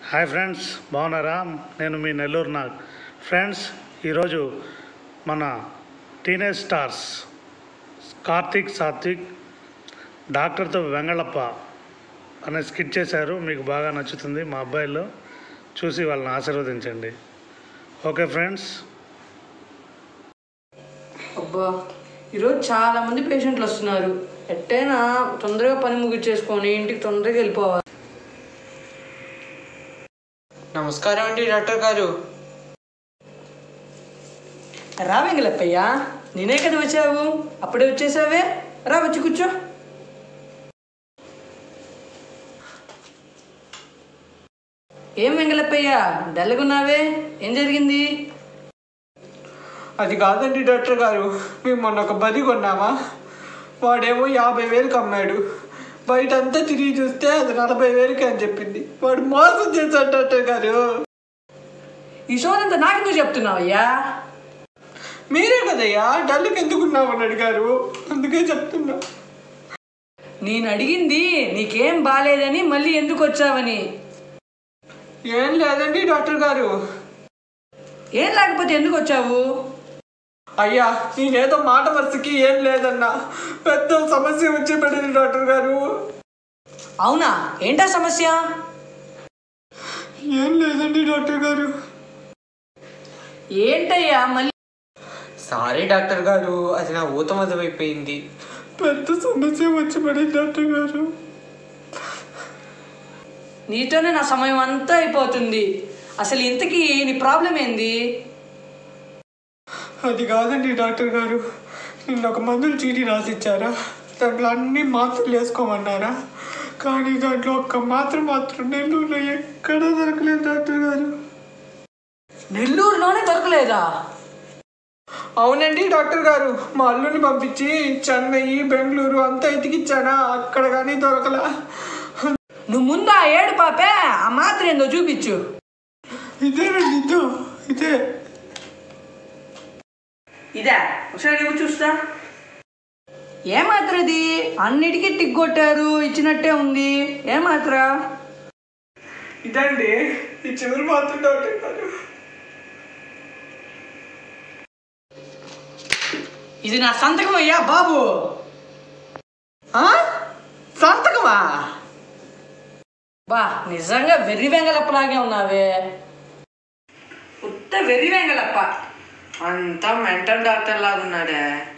Hi friends బాగున్నారా నేను మీ Nellore Nag friends ఈరోజు మన టీనేజ్ స్టార్స్ కార్తీక్ సాత్విక్ డాక్టర్తో వెంగళప్ప అనే స్కిట్ చేశారు మీకు బాగా నచ్చుతుంది మా అబ్బాయిలు చూసి వాళ్ళని ఆశీర్వదించండి ఓకే ఫ్రెండ్స్ అబ్బా ఈరోజు చాలా మంది పేషెంట్లు వస్తున్నారు ఎట్టైనా తొందరగా పని ముగించేసుకొని ఇంటికి తొందరగా వెళ్ళిపోవాలి నమస్కారం అండి డాక్టర్ గారు రా వెంగలప్పయ్య నేనే కదా వచ్చావు అప్పుడే వచ్చేసావే రా వచ్చి కూర్చో ఏం వెంగలప్పయ్య డల్గున్నావే ఏం జరిగింది అది కాదండి డాక్టర్ గారు మేము మొన్న ఒక బది కొన్నామా వాడేమో యాభై వేలకు అమ్మాడు బయట అంతా తిరిగి చూస్తే అది నలభై వేలకి అని చెప్పింది వాడు మోసం చేశాడు డాక్టర్ గారు ఈ సోదంతా నాకెందుకు చెప్తున్నావయ్యా మీరే కదయ్యా డల్కి ఎందుకున్నామని అడిగారు అందుకే చెప్తున్నా నేను అడిగింది నీకేం బాలేదని మళ్ళీ ఎందుకు వచ్చావని ఏం లేదండి డాక్టర్ గారు ఏం లేకపోతే ఎందుకు వచ్చావు అయ్యా నేనేదో మాట వరుసకి ఏం లేదన్నా పెద్ద సమస్య వచ్చి పడింది డాక్టర్ గారు అవునా ఏంటా సమస్య ఏం లేదండి డాక్టర్ గారు ఏంటయ్యా మళ్ళీ సారీ డాక్టర్ గారు అది నా ఊతమదం అయిపోయింది పెద్ద సమస్య వచ్చి పడింది డాక్టర్ గారు నీతోనే నా సమయం అంతా అయిపోతుంది అసలు ఇంతకీ నీ ప్రాబ్లం ఏంది అది కాదండి డాక్టర్ గారు నిన్న ఒక మందులు చీటీ రాసిచ్చారా దాంట్లో అన్ని మాత్రలు వేసుకోమన్నారా కానీ దాంట్లో ఒక్క మాత్ర మాత్రం నెల్లూరులో ఎక్కడా దొరకలేదు డాక్టర్ గారు నెల్లూరులోనే దొరకలేదా అవునండి డాక్టర్ గారు మా అల్లుని పంపించి చెన్నై బెంగళూరు అంతా ఎతికిచ్చానా అక్కడ కానీ దొరకలా నువ్వు ముందు ఆ ఏడు పాపే ఆ మాత్రం ఏందో చూపించు ఇదేనండి ఇదో ఇదే ఇదే ఒకసారి ఇవ్వు చూస్తా ఏ మాత్ర ఇది అన్నిటికీ టిక్ కొట్టారు ఇచ్చినట్టే ఉంది ఏ మాత్ర ఇదండి ఈ చివరి మాత్రం డాక్టర్ గారు ఇది నా సంతకం అయ్యా బాబు ఆ? సంతకమా బా నిజంగా వెర్రి వెంగలప్పలాగే ఉన్నావే ఉత్త వెర్రి వెంగలప్ప అంతా మెంటల్ డాక్టర్ లాగా ఉన్నాడే